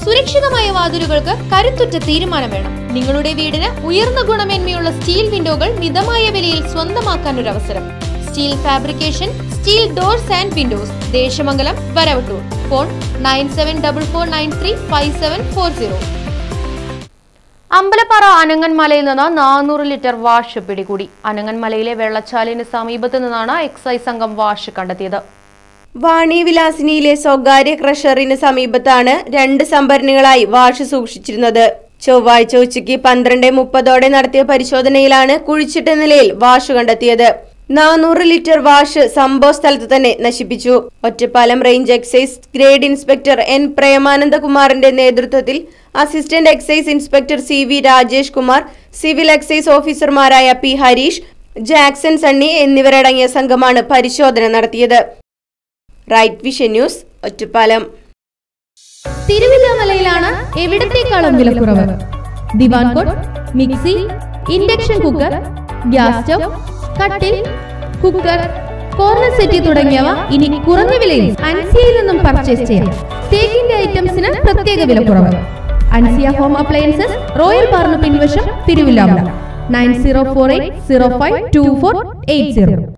സുരക്ഷിതമായ വാതിലുകൾക്ക് കരുത്തുറ്റ തീരുമാനം വേണം നിങ്ങളുടെ വീടിന് ഉയർന്ന ഗുണമേന്മയുള്ള സ്റ്റീൽ വിൻഡോകൾ മിതമായ വിലയിൽ സ്വന്തമാക്കാൻ ഒരു അവസരം steel fabrication steel doors and windows Desamangalam Varavattoor phone nine seven double four nine three five seven four zero Ambalappara അനങ്ങൻമലയിൽ നിന്ന് നാനൂറ് ലിറ്റർ വാഷ് പിടികൂടി അനങ്ങൻമലയിലെ വെള്ളച്ചാലിന് സമീപത്ത് നിന്നാണ് എക്സൈസ് സംഘം വാഷ് കണ്ടെത്തിയത് വാണി വിലാസിനിയിലെ സ്വകാര്യ ക്രഷറിന് സമീപത്താണ് രണ്ട് സംഭരണികളായി വാഷ് സൂക്ഷിച്ചിരുന്നത് ചൊവ്വാഴ്ച ഉച്ചയ്ക്ക് പന്ത്രണ്ട് മുപ്പതോടെ നടത്തിയ പരിശോധനയിലാണ് കുഴിച്ചിട്ട നിലയിൽ വാഷ് കണ്ടെത്തിയത് നാനൂറ് ലിറ്റർ വാഷ് സംഭവ സ്ഥലത്ത് തന്നെ നശിപ്പിച്ചു Ottapalam range excise grade inspector N പ്രേമാനന്ദകുമാറിന്റെ നേതൃത്വത്തിൽ assistant excise inspector C V Rajesh Kumar civil excise ഓഫീസർമാരായ പി ഹരീഷ് ജാക്സൺ സണ്ണി എന്നിവരടങ്ങിയ സംഘമാണ് പരിശോധന നടത്തിയത് റൈറ്റ് വിഷൻ ന്യൂസ് ഒറ്റപ്പാലം തിരുവില്ലാമലയിലാണ് എവിടത്തേക്കാളും വിലക്കുറവ് divan cot mixie induction cooker gas stove കട്ടിൽ കുക്കർ കോർണർ സെറ്റി തുടങ്ങിയവ ഇനി കുറഞ്ഞ വിലയിൽ അൻസിയയിൽ നിന്നും പർച്ചേസ് ചെയ്യാം തേക്കിന്റെ ഐറ്റംസിന് പ്രത്യേക വിലക്കുറവ് അൻസിയ ഹോം അപ്ലയൻസസ് റോയൽ പാർന്ന് പിൻവശം Thiruvilwamala nine zero four eight zero five two four eight zero